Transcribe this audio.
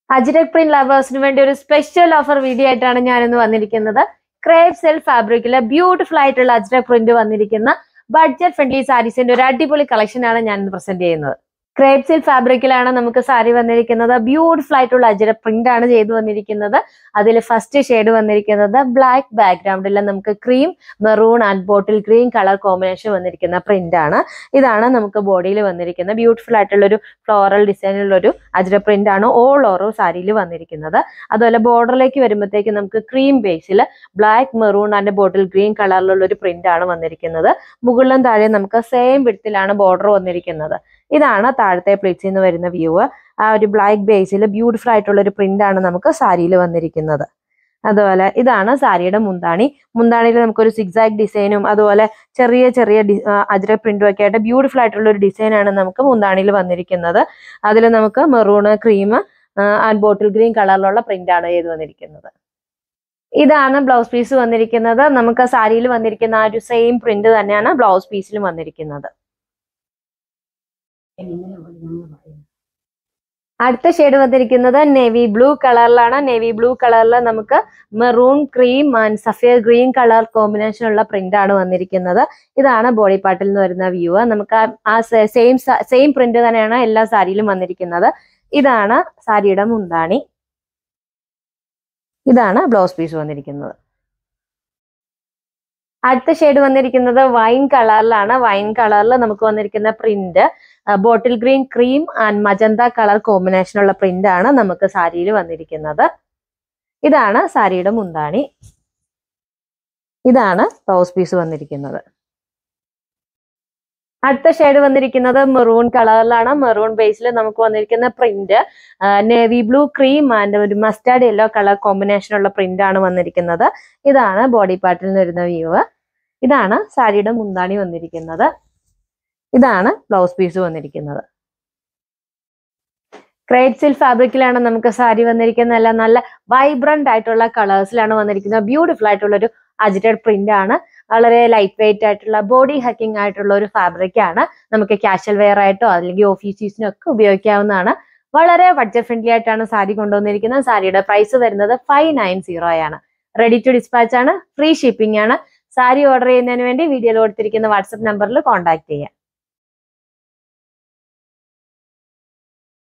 അജിടെക് print ലവേഴ്സിന് വേണ്ടി ഒരു special offer video ആയിട്ടാണ് ഞാനിന്ന് വന്നിരിക്കുന്നത് ക്രേപ്പ് സെൽ ഫാബ്രിക്കിലെ ബ്യൂട്ടിഫുൾ ആയിട്ടുള്ള അജിടെക് പ്രിന്റ് വന്നിരിക്കുന്ന ബഡ്ജറ്റ് ഫ്രണ്ട്ലി സാരീസിന്റെ ഒരു അടിപൊളി കളക്ഷൻ ആണ് ഞാൻ ഇന്ന് പ്രസന്റ് ചെയ്യുന്നത് ക്രേപ്പ് സിൽക്ക് ഫാബ്രിക്കിലാണ് നമുക്ക് സാരി വന്നിരിക്കുന്നത് ബ്യൂട്ടിഫുൾ ആയിട്ടുള്ള അജിര പ്രിന്റ് ആണ് ചെയ്തു വന്നിരിക്കുന്നത് അതിൽ ഫസ്റ്റ് ഷെയ്ഡ് വന്നിരിക്കുന്നത് ബ്ലാക്ക് ബാക്ക്ഗ്രൗണ്ടിൽ നമുക്ക് cream maroon and bottle green colour combination വന്നിരിക്കുന്ന പ്രിന്റ് ആണ് ഇതാണ് നമുക്ക് ബോഡിയിൽ വന്നിരിക്കുന്ന ബ്യൂട്ടിഫുൾ ആയിട്ടുള്ള ഒരു ഫ്ലോറൽ ഡിസൈനിലുള്ള ഒരു അജിര പ്രിന്റ് ആണ് ഓൾ ഓരോ സാരിയിൽ വന്നിരിക്കുന്നത് അതുപോലെ ബോർഡറിലേക്ക് വരുമ്പോഴത്തേക്ക് നമുക്ക് ക്രീം ബേസിൽ black maroon and bottle green കളറിലുള്ള ഒരു പ്രിന്റ് ആണ് വന്നിരിക്കുന്നത് മുകളിലും താഴെ നമുക്ക് സെയിം വിടത്തിലാണ് ബോർഡർ വന്നിരിക്കുന്നത് ഇതാണ് താഴത്തെ പ്ലേറ്റ്സിൽ നിന്ന് വരുന്ന വ്യൂ ആ ഒരു ബ്ലാക്ക് ബേസിൽ ബ്യൂട്ടിഫുൾ ആയിട്ടുള്ള ഒരു പ്രിന്റ് ആണ് നമുക്ക് സാരിയിൽ വന്നിരിക്കുന്നത് അതുപോലെ ഇതാണ് സാരിയുടെ മുന്താണി മുന്താണിയിൽ നമുക്കൊരു സിക്സാക് ഡിസൈനും അതുപോലെ ചെറിയ ചെറിയ ഡി ആ, അജ്ര പ്രിന്റും ഒക്കെ ആയിട്ട് ബ്യൂട്ടിഫുൾ ആയിട്ടുള്ള ഒരു ഡിസൈനാണ് നമുക്ക് മുന്താണിയിൽ വന്നിരിക്കുന്നത് അതിൽ നമുക്ക് maroon cream and bottle green കളറിലുള്ള പ്രിന്റ് ആണ് ചെയ്ത് വന്നിരിക്കുന്നത് ഇതാണ് ബ്ലൗസ് പീസ് വന്നിരിക്കുന്നത് നമുക്ക് സാരിയിൽ വന്നിരിക്കുന്ന ആ ഒരു സെയിം പ്രിന്റ് തന്നെയാണ് ബ്ലൗസ് പീസിലും വന്നിരിക്കുന്നത് അടുത്ത ഷെയ്ഡ് വന്നിരിക്കുന്നത് നേവി ബ്ലൂ കളറിലാണ് നേവി ബ്ലൂ കളറിൽ നമുക്ക് maroon cream and sapphire green colour combination ഉള്ള പ്രിന്റ് ആണ് വന്നിരിക്കുന്നത് ഇതാണ് ബോഡി പാർട്ടിൽ നിന്ന് വരുന്ന വ്യൂ നമുക്ക് ആ- ആ സെയിം സെയിം പ്രിന്റ് തന്നെയാണ് എല്ലാ സാരിയിലും വന്നിരിക്കുന്നത് ഇതാണ് സാരിയുടെ മുന്താണി ഇതാണ് ബ്ലൗസ് പീസ് വന്നിരിക്കുന്നത് അടുത്ത ഷെയ്ഡ് വന്നിരിക്കുന്നത് വൈൻ കളറിലാണ് വൈൻ കളറിൽ നമുക്ക് വന്നിരിക്കുന്ന print bottle green cream and magenta colour combination ഉള്ള പ്രിന്റ് ആണ് നമുക്ക് സാരിയിൽ വന്നിരിക്കുന്നത് ഇതാണ് സാരിയുടെ മുന്താണി ഇതാണ് ബ്ലൗസ് പീസ് വന്നിരിക്കുന്നത് അടുത്ത ഷെയ്ഡ് വന്നിരിക്കുന്നത് മെറൂൺ കളറിലാണ് മെറൂൺ ബേസിൽ നമുക്ക് വന്നിരിക്കുന്ന print navy blue cream and ഒരു മസ്റ്റാർഡ് യെല്ലോ കളർ കോമ്പിനേഷൻ ഉള്ള പ്രിന്റ് ആണ് വന്നിരിക്കുന്നത് ഇതാണ് ബോഡി പാർട്ടിൽ നിന്ന് വരുന്ന വ്യൂ ഇതാണ് സാരിയുടെ മുന്താണി വന്നിരിക്കുന്നത് ഇതാണ് ബ്ലൗസ് പീസ് വന്നിരിക്കുന്നത് ക്രേറ്റ് സിൽക്ക് ഫാബ്രിക്കിലാണ് നമുക്ക് സാരി വന്നിരിക്കുന്നത് എല്ലാം നല്ല വൈബ്രന്റ് ആയിട്ടുള്ള കളേഴ്സിലാണ് വന്നിരിക്കുന്നത് ബ്യൂട്ടിഫുൾ ആയിട്ടുള്ള ഒരു അജിറ്റഡ് പ്രിന്റ് ആണ് വളരെ ലൈറ്റ് വെയിറ്റ് ആയിട്ടുള്ള ബോഡി ഹക്കിംഗ് ആയിട്ടുള്ള ഒരു ഫാബ്രിക് ആണ് നമുക്ക് കാഷ്വൽ വെയർ ആയിട്ടോ അല്ലെങ്കിൽ ഓഫീസ് യൂസിനോ ഒക്കെ ഉപയോഗിക്കാവുന്നതാണ് വളരെ ബഡ്ജറ്റ് ഫ്രണ്ട്ലി ആയിട്ടാണ് സാരി കൊണ്ടുവന്നിരിക്കുന്നത് സാരിയുടെ പ്രൈസ് വരുന്നത് ഫൈവ് നയൻ സീറോ ആണ് റെഡി ടു ഡിസ്പാച്ച് ആണ് ഫ്രീ ഷിപ്പിംഗ് ആണ് സാരി ഓർഡർ ചെയ്യുന്നതിന് വേണ്ടി വീഡിയോയിൽ കൊടുത്തിരിക്കുന്ന വാട്സപ്പ് നമ്പറിൽ കോൺടാക്ട് ചെയ്യാം